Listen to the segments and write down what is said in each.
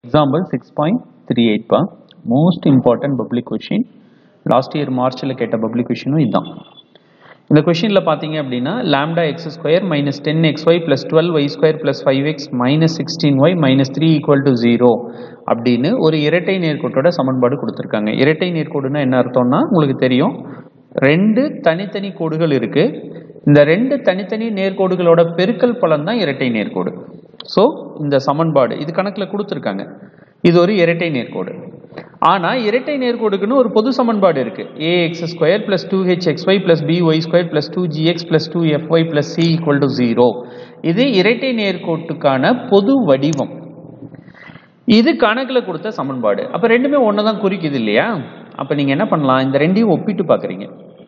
Example 6.38 பா most important public question last year மார்ச்சில் கேட்ட பப்ளிக் கொஷினும் இதுதான் இந்த கொஷினில் பார்த்தீங்க அப்படின்னா lambda x square minus ten x y plus twelve y square plus five x minus sixteen y minus three equal to zero அப்படின்னு ஒரு இரட்டை நேர்கோட்டோட சமன்பாடு கொடுத்துருக்காங்க இரட்டை நேர்கோடுனா என்ன அர்த்தம்னா உங்களுக்கு தெரியும் ரெண்டு தனித்தனி கோடுகள் இருக்கு இந்த ரெண்டு தனித்தனி நேர்கோடுகளோட பெருக்கல் பலன் தான் இரட்டை நேர்கோடு ஸோ இந்த சமன்பாடு இது கணக்கில் கொடுத்துருக்காங்க இது ஒரு இரட்டை நேர்கோடு ஆனால் இரட்டை நேர்கோடுக்குன்னு ஒரு பொது சமன்பாடு இருக்கு a x square plus two h x y plus b y square plus two g x plus two f y plus c equal to zero இது இரட்டை நேர்கோட்டுக்கான பொது வடிவம் இது கணக்கில் கொடுத்த சமன்பாடு அப்போ ரெண்டுமே ஒன்று தான் குறிக்குது இல்லையா அப்போ நீங்கள் என்ன பண்ணலாம் இந்த ரெண்டையும் ஒப்பிட்டு பார்க்குறீங்க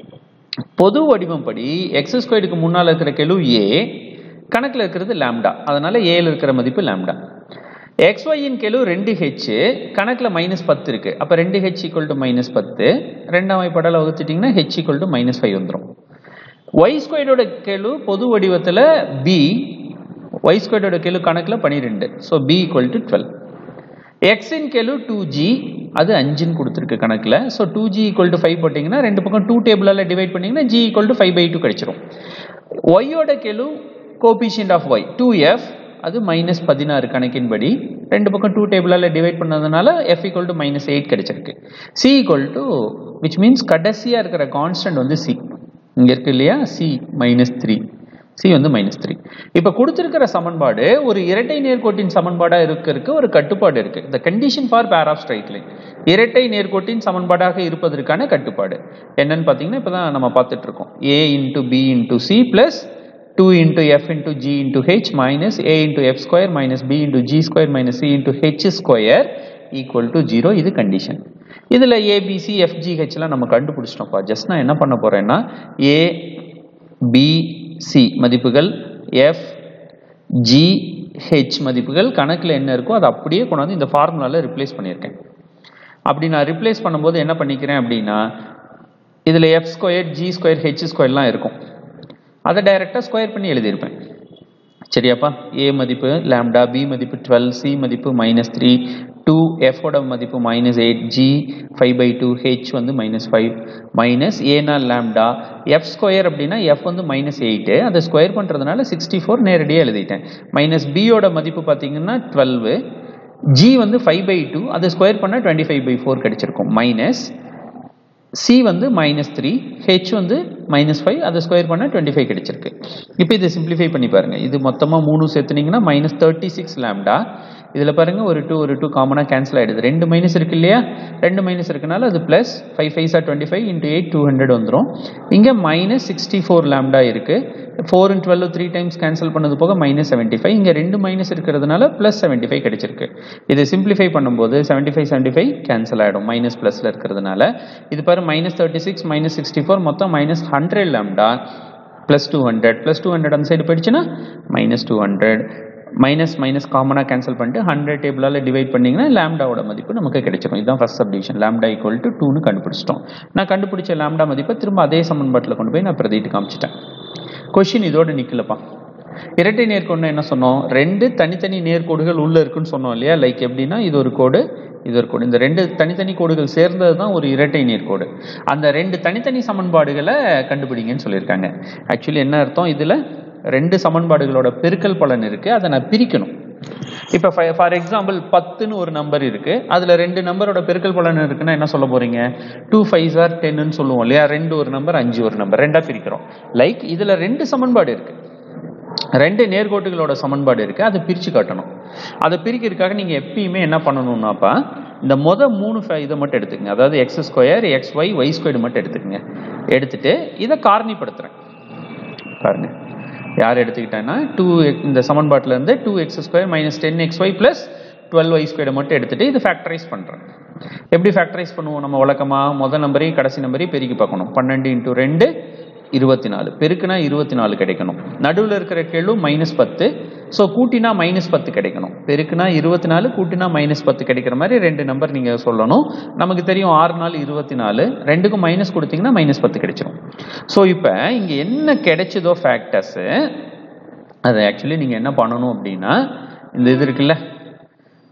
பொது வடிவம் படி எக்ஸ் ஸ்கொயருக்கு முன்னால் இருக்கிற கெழு ஏ கணக்கில் இருக்கிறது லேம்டா அதனால ஏல இருக்கிற மதிப்பு லேம்டா எக்ஸ் ஒய்யின் கெழு ரெண்டு ஹெச் கணக்கில் மைனஸ் பத்து இருக்கு அப்போ ரெண்டு ஹெச் ஈக்குவல் டு மைனஸ் பத்து ரெண்டாம் வாய்ப்பாடால் வகுத்துட்டிங்கன்னா h equal to minus five வந்துடும் ஒய் ஸ்கொயரோட கெழு பொது வடிவத்தில் பி ஒய் ஸ்கொயரோட கெழு கணக்கில் பன்னிரெண்டு so b equal to twelve எக்ஸின் கெழு டூ ஜி அது அஞ்சுன்னு கொடுத்துருக்கு கணக்கில் so two g equal to five போட்டிங்கன்னா ரெண்டு பக்கம் டூ டேபிளால் டிவைட் பண்ணிங்கன்னா g equal to five by two கிடைச்சிரும் ஒய்யோட கெழு coefficient of y two f அது மைனஸ் பதினாறு கணக்கின்படி ரெண்டு பக்கம் டூ டேபிளால் டிவைட் பண்ணதுனால f equal to minus eight கிடைச்சிருக்கு c equal to which means கடைசியாக இருக்கிற கான்ஸ்டன்ட் வந்து சி இங்கே இருக்கு இல்லையா சி மைனஸ் த்ரீ சி வந்து மைனஸ் த்ரீ இப்போ கொடுத்துருக்கிற சமன்பாடு ஒரு இரட்டை நேர்கோட்டின் சமன்பாடாக இருக்கிறதுக்கு ஒரு கட்டுப்பாடு இருக்கு the condition for pair of straight line இரட்டை நேர்கோட்டின் சமன்பாடாக இருப்பதற்கான கட்டுப்பாடு என்னன்னு பார்த்தீங்கன்னா இப்போ தான் நம்ம பார்த்துட்டு இருக்கோம் a into b into c plus two into f into g into h minus a into f square minus b into g square minus c into h square equal to zero இது condition இதில் a b c எஃப்ஜிஹெச்லாம் நம்ம கண்டுபிடிச்சிட்டோம்ப்பா just நான் என்ன பண்ண போகிறேன்னா a b c மதிப்புகள் எஃப் ஜி ஹெச் மதிப்புகள் கணக்கில் என்ன இருக்கோ அதை அப்படியே கொண்டாந்து இந்த ஃபார்முலாவில் ரிப்ளேஸ் பண்ணியிருக்கேன் அப்படி நான் ரிப்ளேஸ் பண்ணும்போது என்ன பண்ணிக்கிறேன் அப்படின்னா இதில் f square g square h ஸ்கொயர்லாம் இருக்கும் அதை டைரெக்டாக ஸ்கொயர் பண்ணி எழுதியிருப்பேன் சரியாப்பா ஏ மதிப்பு லேம்டா பி மதிப்பு டுவெல் சி மதிப்பு மைனஸ் த்ரீ டூ எஃபோட மதிப்பு minus eight g five by two h வந்து மைனஸ் ஃபைவ் மைனஸ் ஏனா லேம்டா எஃப் ஸ்கொயர் அப்படின்னா எஃப் வந்து மைனஸ் எயிட்டு அதை ஸ்கொயர் பண்ணுறதுனால சிக்ஸ்டி ஃபோர் நேரடியாக எழுதிட்டேன் மைனஸ் பியோட மதிப்பு பார்த்தீங்கன்னா டுவெல்வு ஜி வந்து ஃபைவ் பை டூ அதை ஸ்கொயர் பண்ணால் டுவெண்ட்டி ஃபைவ் பை ஃபோர் கிடச்சிருக்கும் மைனஸ் சி வந்து மைனஸ் த்ரீ ஹெச் வந்து மைனஸ் ஃபைவ் அதை ஸ்கொயர் பண்ணால் டுவெண்ட்டி ஃபைவ் கிடைச்சிருக்கு இப்போ இதை சிம்பிளிஃபை பண்ணி பாருங்கள் இது மொத்தமாக மூணு சேர்த்துனீங்கன்னா மைனஸ் தேர்ட்டி சிக்ஸ் லேம்டா இதில் பாருங்கள் ஒரு டூ ஒரு டூ காமனாக கேன்சல் ஆகிடுது ரெண்டு மைனஸ் இருக்கு இல்லையா ரெண்டு மைனஸ் இருக்கனால அது ப்ளஸ் ஃபைவ் ஃபைவ் சார் twenty five into eight two hundred வந்துடும் இங்கே மைனஸ் சிக்ஸ்டி ஃபோர் லேம்டா இருக்குது four and twelve three times cancel பண்ணது போக மைனஸ் செவன்ட்டி ஃபைவ் இங்கே ரெண்டு மைனஸ் இருக்கிறதுனால ப்ளஸ் செவன்ட்டி ஃபைவ் கிடைச்சிருக்கு இதை சிம்பிளிஃபை பண்ணும்போது seventy five seventy five cancel ஆகிடும் மைனஸ் ப்ளஸில் இருக்கிறதுனால இது பாரு minus thirty six minus sixty four மொத்தம் minus hundred lambda plus two hundred plus two hundred அந்த சைடு போயிடுச்சுன்னா minus two hundred minus minus காமனாக கேன்சல் பண்ணிட்டு ஹண்ட்ரட் டேபிளால் டிவைட் பண்ணிங்கன்னா லேம்டாவோட மதிப்பு நமக்கு கிடைச்சிடும் இதுதான் first subdivision lambda equal to டூன்னு கண்டுபிடிச்சிட்டோம் நான் கண்டுபிடிச்ச லேம்டா மதிப்பை திரும்ப அதே சமன்பாட்டில் கொண்டு போய் நான் பிரதிட்டு காமிச்சிட்டேன் கொஷின் இதோட நிற்கலப்பா இரட்டை நேர்கோடுனா என்ன சொன்னோம் ரெண்டு தனித்தனி நேர்கோடுகள் உள்ள இருக்குன்னு சொன்னோம் இல்லையா லைக் எப்படின்னா இது ஒரு கோடு இது ஒரு கோடு இந்த ரெண்டு தனித்தனி கோடுகள் சேர்ந்தது தான் ஒரு இரட்டை நேர்கோடு அந்த ரெண்டு தனித்தனி சமன்பாடுகளை கண்டுபிடிங்கன்னு சொல்லியிருக்காங்க ஆக்சுவலி என்ன அர்த்தம் இதில் ரெண்டு சமன்பாடுகளோட பெருக்கல் பலன் இருக்கு அதை நான் பிரிக்கணும் இப்போ ஃபார் எக்ஸாம்பிள் பத்துன்னு ஒரு நம்பர் இருக்கு அதுல ரெண்டு நம்பரோட பெருக்கல் பலன் இருக்குன்னா என்ன சொல்ல போறீங்க டூ ஃபைவ் ஆர் டென்னு சொல்லுவோம் இல்லையா ரெண்டு ஒரு நம்பர் அஞ்சு ஒரு நம்பர் ரெண்டா பிரிக்கிறோம் லைக் இதுல ரெண்டு சமன்பாடு இருக்கு ரெண்டு நேர்கோட்டுகளோட சமன்பாடு இருக்கு அதை பிரிச்சு காட்டணும் அதை பிரிக்கிறதுக்காக நீங்க எப்பயுமே என்ன பண்ணணும்னாப்பா இந்த மொத மூணு இதை மட்டும் எடுத்துக்கங்க அதாவது x square x y y square மட்டும் எடுத்துக்கங்க எடுத்துட்டு இதை காரணிப்படுத்துறேன் பாருங்க யார் எடுத்துக்கிட்டேன்னா டூ இந்த சமன்பாட்டில் இருந்து two x square minus ten x y plus twelve y square மட்டும் எடுத்துட்டு இது ஃபேக்டரைஸ் பண்ணுறேன் எப்படி ஃபேக்டரைஸ் பண்ணுவோம் நம்ம வழக்கமாக முதல் நம்பரையும் கடைசி நம்பரையும் பெருக்கி பார்க்கணும் பன்னெண்டு இன்ட்டு ரெண்டு இருபத்தி நாலு பெருக்குனா இருபத்தி நாலு கிடைக்கணும் நடுவில் இருக்கிற கேள்வி மைனஸ் பத்து ஸோ கூட்டினா மைனஸ் பத்து கிடைக்கணும் பெருக்குனா இருபத்தி நாலு கூட்டினா மைனஸ் பத்து கிடைக்கிற மாதிரி ரெண்டு நம்பர் நீங்கள் சொல்லணும் நமக்கு தெரியும் ஆறு நாள் இருபத்தி நாலு ரெண்டுக்கும் மைனஸ் கொடுத்தீங்கன்னா மைனஸ் பத்து கிடைச்சிரும் ஸோ இப்போ இங்கே என்ன கிடைச்சதோ ஃபேக்டர்ஸு அதை ஆக்சுவலி நீங்கள் என்ன பண்ணணும் அப்படின்னா இந்த இது இருக்குல்ல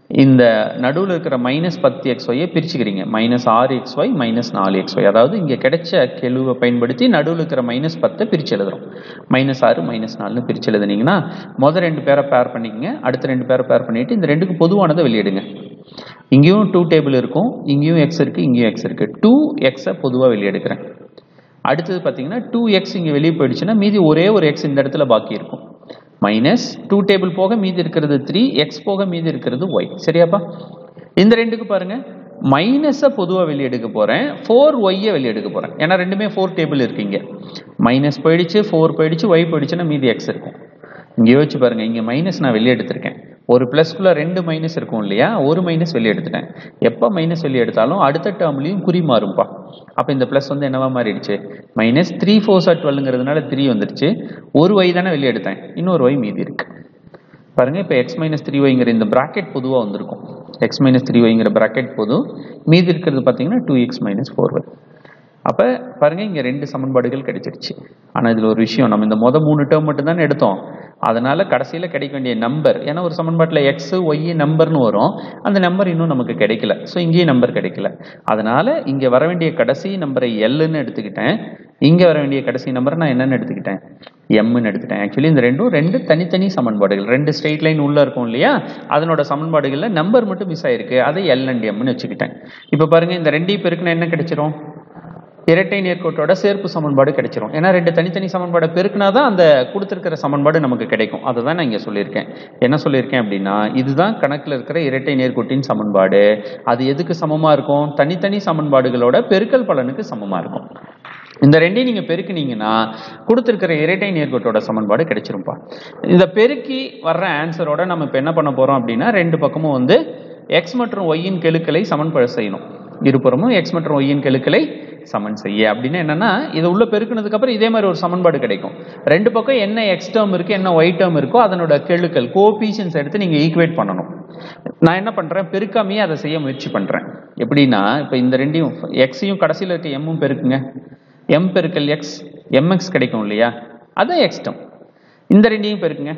இந்த நடுவில் இருக்கிற மைனஸ் பத்து எக்ஸ் ஒய்யை பிரிச்சுக்கிறீங்க மைனஸ் ஆறு எக்ஸ் ஒய் மைனஸ் நாலு எக்ஸ் ஒய் அதாவது இங்கே கிடைச்ச கெழுவை பயன்படுத்தி நடுவில் இருக்கிற மைனஸ் பத்தை பிரிச்சு எழுதுறோம் மைனஸ் ஆறு மைனஸ் நாலுன்னு பிரிச்சு எழுதுனீங்கன்னா முதல் ரெண்டு பேரை பேர் பண்ணிக்கங்க அடுத்த ரெண்டு பேரை பேர் பண்ணிட்டு இந்த ரெண்டுக்கு பொதுவானதை வெளியிடுங்க இங்கேயும் டூ டேபிள் இருக்கும் இங்கேயும் எக்ஸ் இருக்குது இங்கேயும் எக்ஸ் இருக்குது டூ எக்ஸை பொதுவாக வெளியெடுக்கிறேன் அடுத்தது பார்த்தீங்கன்னா டூ எக்ஸ் இங்கே வெளியே போயிடுச்சுன்னா மீதி ஒரே ஒரு எக்ஸ் இந்த இடத்துல பாக்கி இருக்கும் மைனஸ் டூ டேபிள் போக மீதி இருக்கிறது த்ரீ எக்ஸ் போக மீதி இருக்கிறது ஒய் சரியாப்பா இந்த ரெண்டுக்கு பாருங்க மைனஸை பொதுவாக வெளியெடுக்க போகிறேன் ஃபோர் ஒய்யை வெளியெடுக்க போகிறேன் ஏன்னா ரெண்டுமே ஃபோர் டேபிள் இருக்கீங்க மைனஸ் போயிடுச்சு ஃபோர் போயிடுச்சு ஒய் போயிடுச்சுன்னா மீதி எக்ஸ் இருக்கும் இங்கே யோசிச்சு பாருங்க இங்கே மைனஸ் நான் வெளியே எடுத்திருக்கேன் ஒரு ப்ளஸ்க்குள்ள ரெண்டு மைனஸ் இருக்கும் இல்லையா ஒரு மைனஸ் வெளியே எடுத்துட்டேன் எப்போ மைனஸ் வெளியே எடுத்தாலும் அடுத்த டேர்ம்லையும் குறி மாறும்பா அப்போ இந்த ப்ளஸ் வந்து என்னவா மாறிடுச்சு மைனஸ் த்ரீ ஃபோர் சார் டுவெல்ங்கிறதுனால த்ரீ வந்துருச்சு ஒரு ஒய் தானே வெளியே எடுத்தேன் இன்னொரு ஒய் மீதி இருக்கு பாருங்க இப்போ எக்ஸ் மைனஸ் த்ரீ ஒய்ங்கிற இந்த ப்ராக்கெட் பொதுவாக வந்திருக்கும் எக்ஸ் மைனஸ் த்ரீ ஒய்ங்கிற ப்ராக்கெட் பொது மீதி இருக்கிறது பார்த்தீங்கன்னா two x minus four y அப்போ பாருங்க இங்கே ரெண்டு சமன்பாடுகள் கிடைச்சிருச்சு ஆனால் இதில் ஒரு விஷயம் நம்ம இந்த மொதல் மூணு டேர்ம் மட்டும் தானே எடுத்தோம் அதனால கடைசியில் கிடைக்க வேண்டிய நம்பர் ஏன்னா ஒரு சமன்பாட்டில் எக்ஸ் ஒய் நம்பர்னு வரும் அந்த நம்பர் இன்னும் நமக்கு கிடைக்கல ஸோ இங்கேயும் நம்பர் கிடைக்கல அதனால இங்கே வர வேண்டிய கடைசி நம்பரை எல்லுன்னு எடுத்துக்கிட்டேன் இங்கே வர வேண்டிய கடைசி நம்பரை நான் என்னன்னு எடுத்துக்கிட்டேன் எம்னு எடுத்துட்டேன் ஆக்சுவலி இந்த ரெண்டும் ரெண்டு தனித்தனி சமன்பாடுகள் ரெண்டு ஸ்ட்ரெயிட் லைன் உள்ள இருக்கும் இல்லையா அதனோட சமன்பாடுகளில் நம்பர் மட்டும் மிஸ் ஆயிருக்கு அதை எல் அண்ட் எம்னு வச்சுக்கிட்டேன் இப்போ பாருங்க இந்த ரெண்டையும் பெருக்குனா என்ன கிடைச்சிரும் இரட்டை நேர்கோட்டோட சேர்ப்பு சமன்பாடு கிடைச்சிரும் ஏன்னா ரெண்டு தனித்தனி சமன்பாடை பெருக்குனா தான் அந்த கொடுத்துருக்கிற சமன்பாடு நமக்கு கிடைக்கும் அதை தான் நான் இங்கே சொல்லியிருக்கேன் என்ன சொல்லியிருக்கேன் அப்படின்னா இதுதான் கணக்கில் இருக்கிற இரட்டை நேர்கோட்டின் சமன்பாடு அது எதுக்கு சமமாக இருக்கும் தனித்தனி சமன்பாடுகளோட பெருக்கல் பலனுக்கு சமமாக இருக்கும் இந்த ரெண்டையும் நீங்கள் பெருக்குனீங்கன்னா கொடுத்துருக்கிற இரட்டை நேர்கோட்டோட சமன்பாடு கிடைச்சிரும்பா இந்த பெருக்கி வர்ற ஆன்சரோட நம்ம இப்போ என்ன பண்ண போகிறோம் அப்படின்னா ரெண்டு பக்கமும் வந்து எக்ஸ் மற்றும் ஒய்யின் கெழுக்களை சமன்பட செய்யணும் இருபுறமும் எக்ஸ் மற்றும் ஒய்யின் கெழுக்களை சமன் செய்ய அப்படின்னு என்னன்னா இதை உள்ள பெருக்கினதுக்கு அப்புறம் இதே மாதிரி ஒரு சமன்பாடு கிடைக்கும் ரெண்டு பக்கம் என்ன எக்ஸ் டேர்ம் இருக்கு என்ன ஒய் டேர்ம் இருக்கோ அதனோட கெழுக்கள் கோபீஷன்ஸ் எடுத்து நீங்க ஈக்குவேட் பண்ணணும் நான் என்ன பண்றேன் பெருக்காமையே அதை செய்ய முயற்சி பண்றேன் எப்படின்னா இப்போ இந்த ரெண்டையும் எக்ஸையும் கடைசியில் இருக்க எம்மும் பெருக்குங்க எம் பெருக்கல் எக்ஸ் எம்எக்ஸ் கிடைக்கும் இல்லையா அதான் எக்ஸ் டேர்ம் இந்த ரெண்டையும் பெருக்குங்க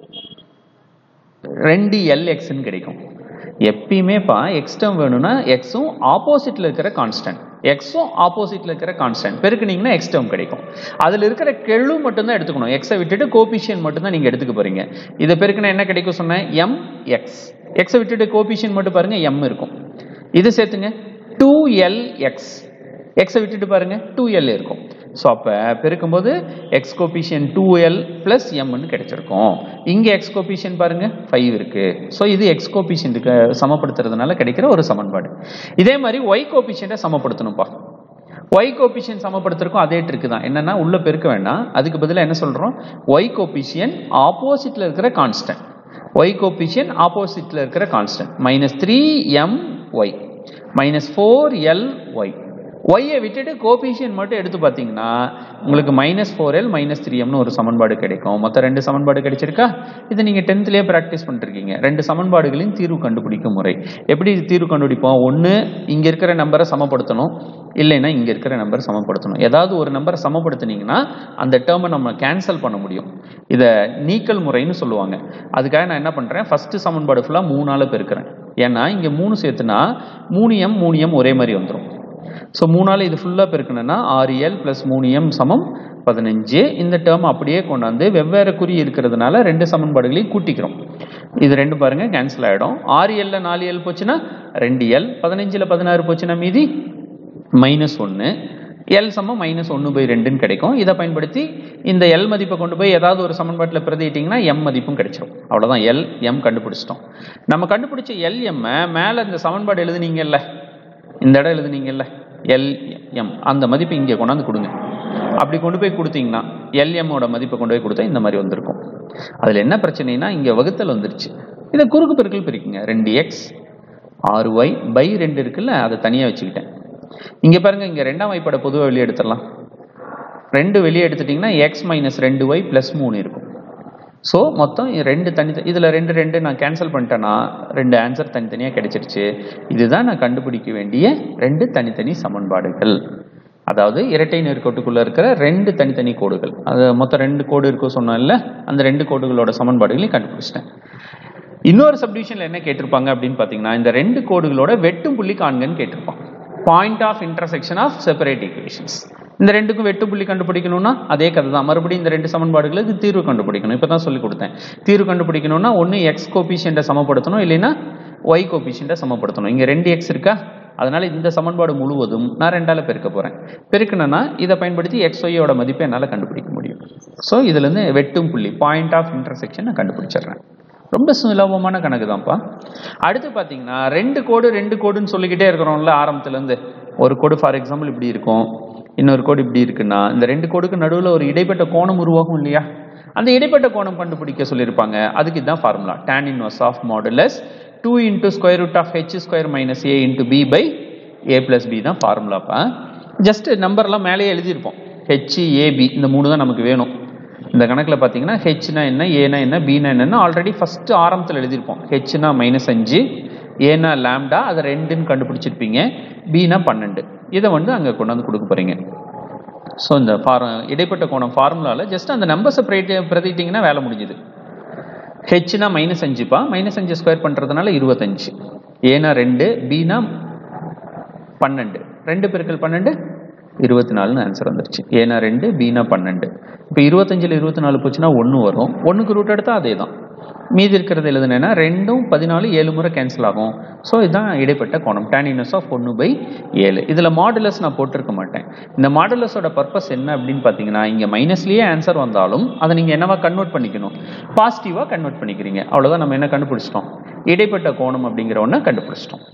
ரெண்டு எல் எக்ஸ்ன்னு கிடைக்கும் எப்பயுமேப்பா எக்ஸ் டேர்ம் வேணும்னா எக்ஸும் ஆப்போசிட்ல இருக்கிற கான்ஸ்டன்ட் எக்ஸும் ஆப்போசிட்ல இருக்கிற கான்ஸ்டன்ட் பெருக்குனீங்கன்னா எக்ஸ் டேர்ம் கிடைக்கும் அதுல இருக்கிற கெழு மட்டும்தான் எடுத்துக்கணும் எக்ஸை விட்டுட்டு கோபிஷியன் மட்டும் தான் நீங்க எடுத்துக்க போறீங்க இதை பெருக்குனா என்ன கிடைக்கும் சொன்னேன் எம் எக்ஸ் எக்ஸை விட்டுட்டு கோபிஷியன் மட்டும் பாருங்க எம் இருக்கும் இது சேர்த்துங்க டூ எல் எக்ஸ் எக்ஸை விட்டுட்டு பாருங்க டூ எல் இருக்கும் ஸோ அப்போ பெருக்கும்போது x coefficient two l plus எம்னு கிடைச்சிருக்கும் இங்கே எக்ஸ் கோபிஷியன் பாருங்க ஃபைவ் இருக்கு ஸோ இது எக்ஸ் கோபிஷியன்ட்டுக்கு சமப்படுத்துறதுனால கிடைக்கிற ஒரு சமன்பாடு இதே மாதிரி ஒய் கோபிஷியன்ட்டை சமப்படுத்தணும்ப்பா ஒய் கோபிஷியன் சமப்படுத்துறதுக்கும் அதே ட்ரிக்கு தான் என்னன்னா உள்ள பெருக்க வேண்டாம் அதுக்கு பதிலாக என்ன சொல்றோம் ஒய் கோபிஷியன் ஆப்போசிட்ல இருக்கிற கான்ஸ்டன்ட் ஒய் கோபிஷியன் ஆப்போசிட்ல இருக்கிற constant minus three m y minus four l y ஒய்யை விட்டுட்டு கோபிஷியன் மட்டும் எடுத்து பார்த்தீங்கன்னா உங்களுக்கு minus four l minus three எம்னு ஒரு சமன்பாடு கிடைக்கும் மொத்தம் ரெண்டு சமன்பாடு கிடைச்சிருக்கா இது நீங்கள் டென்த்லேயே ப்ராக்டிஸ் பண்ணிருக்கீங்க ரெண்டு சமன்பாடுகளின் தீர்வு கண்டுபிடிக்கும் முறை எப்படி இது தீர்வு கண்டுபிடிப்போம் ஒன்று இங்கே இருக்கிற நம்பரை சமப்படுத்தணும் இல்லைன்னா இங்கே இருக்கிற நம்பர் சமப்படுத்தணும் ஏதாவது ஒரு நம்பரை சமப்படுத்துனீங்கன்னா அந்த டேர்மை நம்ம கேன்சல் பண்ண முடியும் இதை நீக்கல் முறைன்னு சொல்லுவாங்க அதுக்காக நான் என்ன பண்ணுறேன் ஃபஸ்ட்டு சமன்பாடு ஃபுல்லாக மூணால் பெருக்கிறேன் ஏன்னா இங்கே மூணு சேர்த்துனா மூணு எம் மூணு எம் ஒரே மாதிரி வந்துடும் ஸோ மூணால் இது ஃபுல்லாக பெருக்கணும்னா ஆறு எல் ப்ளஸ் மூணு எம் சமம் பதினஞ்சு இந்த டேர்ம் அப்படியே கொண்டாந்து வெவ்வேறு குறி இருக்கிறதுனால ரெண்டு சமன்பாடுகளையும் கூட்டிக்கிறோம் இது ரெண்டு பாருங்க கேன்சல் ஆகிடும் ஆறு எல்ல நாலு எல் போச்சுன்னா ரெண்டு எல் பதினஞ்சில் பதினாறு போச்சுன்னா மீதி மைனஸ் ஒன்று எல் சமம் மைனஸ் ஒன்று பை ரெண்டுன்னு கிடைக்கும் இதை பயன்படுத்தி இந்த எல் மதிப்பை கொண்டு போய் ஏதாவது ஒரு சமன்பாட்டில் பிரதியிட்டிங்கன்னா எம் மதிப்பும் கிடைச்சிரும் அவ்வளோதான் எல் எம் கண்டுபிடிச்சிட்டோம் நம்ம கண்டுபிடிச்ச எல் எம்மை மேலே இந்த சமன்பாடு எழுதுனீங்கல்ல இந்த இடம் எழுதுனீங்கல்ல எல் எம் அந்த மதிப்பு இங்கே கொண்டாந்து கொடுங்க அப்படி கொண்டு போய் கொடுத்தீங்கன்னா எல்எம்மோட மதிப்பை கொண்டு போய் கொடுத்தா இந்த மாதிரி வந்திருக்கும் அதில் என்ன பிரச்சனைனா இங்கே வகுத்தல் வந்துருச்சு இதை குறுக்கு பெருக்கல் பிரிக்குங்க ரெண்டு எக்ஸ் ஆறு ஒய் பை ரெண்டு இருக்குல்ல அதை தனியாக வச்சுக்கிட்டேன் இங்கே பாருங்க இங்கே ரெண்டாம் வாய்ப்பாடை பொதுவாக வெளியே எடுத்துடலாம் ரெண்டு வெளியே எடுத்துட்டிங்கன்னா எக்ஸ் மைனஸ் ரெண்டு ஒய் ப்ளஸ் மூணு இருக்கும் ஸோ மொத்தம் ரெண்டு தனி இதில் ரெண்டு ரெண்டு நான் கேன்சல் பண்ணிட்டேன்னா ரெண்டு ஆன்சர் தனித்தனியாக கிடைச்சிருச்சு இதுதான் நான் கண்டுபிடிக்க வேண்டிய ரெண்டு தனித்தனி சமன்பாடுகள் அதாவது இரட்டை நேர்கோட்டுக்குள்ளே இருக்கிற ரெண்டு தனித்தனி கோடுகள் அது மொத்தம் ரெண்டு கோடு இருக்கும் சொன்னோம்ல அந்த ரெண்டு கோடுகளோட சமன்பாடுகளையும் கண்டுபிடிச்சிட்டேன் இன்னொரு சப்டிவிஷனில் என்ன கேட்டிருப்பாங்க அப்படின்னு பார்த்தீங்கன்னா இந்த ரெண்டு கோடுகளோட வெட்டும் புள்ளி காண்கன்னு கேட்டிருப்பான் point of intersection of separate equations இந்த ரெண்டுக்கும் வெட்டு புள்ளி கண்டுபிடிக்கணும்னா அதே கதை தான் மறுபடியும் இந்த ரெண்டு சமன்பாடுகளுக்கு தீர்வு கண்டுபிடிக்கணும் இப்போ தான் சொல்லி கொடுத்தேன் தீர்வு கண்டுபிடிக்கணும்னா ஒன்று எக்ஸ் கோபிஷியண்ட்டை சமப்படுத்தணும் இல்லைன்னா ஒய் கோபிஷியண்ட்டை சமப்படுத்தணும் இங்கே ரெண்டு எக்ஸ் இருக்கா அதனால இந்த சமன்பாடு முழுவதும் நான் ரெண்டால பெருக்க போறேன் பெருக்கணும்னா இதை பயன்படுத்தி எக்ஸ் ஒய்யோட மதிப்பை என்னால் கண்டுபிடிக்க முடியும் ஸோ இதுலேருந்து வெட்டும் புள்ளி பாயிண்ட் ஆஃப் இன்டர்செக்ஷன் நான் கண்டுபிடிச்சிடுறேன் ரொம்ப சுலபமான கணக்கு தான்ப்பா அடுத்து பார்த்தீங்கன்னா ரெண்டு கோடு ரெண்டு கோடுன்னு சொல்லிக்கிட்டே இருக்கிறோம்ல ஆரம்பத்துலேருந்து ஒரு கோடு ஃபார் எக்ஸாம்பிள் இப்படி இருக்கும் இன்னொரு கோடு இப்படி இருக்குன்னா இந்த ரெண்டு கோடுக்கு நடுவில் ஒரு இடைப்பட்ட கோணம் உருவாகும் இல்லையா அந்த இடைப்பட்ட கோணம் கண்டுபிடிக்க சொல்லியிருப்பாங்க அதுக்கு இதுதான் formula tan inverse of modulus two into square root of h square minus a into b by a plus b தான் ஃபார்முலாப்பா ஜஸ்ட் நம்பர்லாம் மேலேயே எழுதியிருப்போம் ஹெச் ஏபி இந்த மூணு தான் நமக்கு வேணும் இந்த கணக்கில் பார்த்தீங்கன்னா ஹெச்னா என்ன ஏனா என்ன பினா என்னன்னு ஆல்ரெடி ஃபஸ்ட்டு ஆரம்பத்தில் எழுதியிருப்போம் ஹெச்னா மைனஸ் அஞ்சு ஏனா லேம்டா அதை ரெண்டுன்னு கண்டுபிடிச்சிருப்பீங்க பினா பன்னெண்டு இதை வந்து அங்கே கொண்டாந்து கொடுக்க போகிறீங்க ஸோ இந்த ஃபார் இடைப்பட்ட கோணம் ஃபார்முலாவில் ஜஸ்ட் அந்த நம்பர்ஸை பிரதி பிரதிட்டிங்கன்னா வேலை முடிஞ்சுது ஹெச்னா மைனஸ் அஞ்சுப்பா மைனஸ் அஞ்சு ஸ்கொயர் பண்ணுறதுனால இருபத்தஞ்சு ஏனா ரெண்டு பினா பன்னெண்டு ரெண்டு பெருக்கல் பன்னெண்டு இருபத்தி நாலுன்னு ஆன்சர் வந்துருச்சு ஏனா ரெண்டு பீனா பன்னெண்டு இப்போ இருபத்தஞ்சில் இருபத்தி நாலு போச்சுன்னா ஒன்று வரும் ஒன்றுக்கு ரூட் எடுத்தால் அதே தான் மீதி இருக்கிறது எழுதுனேன்னா ரெண்டும் பதினாலு ஏழு முறை கேன்சல் ஆகும் ஸோ இதுதான் இடைப்பட்ட கோணம் tan inverse ஆஃப் ஒன்று பை ஏழு இதில் மாடுலஸ் நான் போட்டிருக்க மாட்டேன் இந்த மாடுலஸோட பர்பஸ் என்ன அப்படின்னு பார்த்தீங்கன்னா இங்கே மைனஸ்லேயே ஆன்சர் வந்தாலும் அதை நீங்கள் என்னவா கன்வெர்ட் பண்ணிக்கணும் பாசிட்டிவாக கன்வெர்ட் பண்ணிக்கிறீங்க அவ்வளோதான் நம்ம என்ன கண்டுபிடிச்சிட்டோம் இடைப்பட்ட கோணம் அப்படிங்கிற ஒன்றை கண்டுபிடிச்சிட்டோம்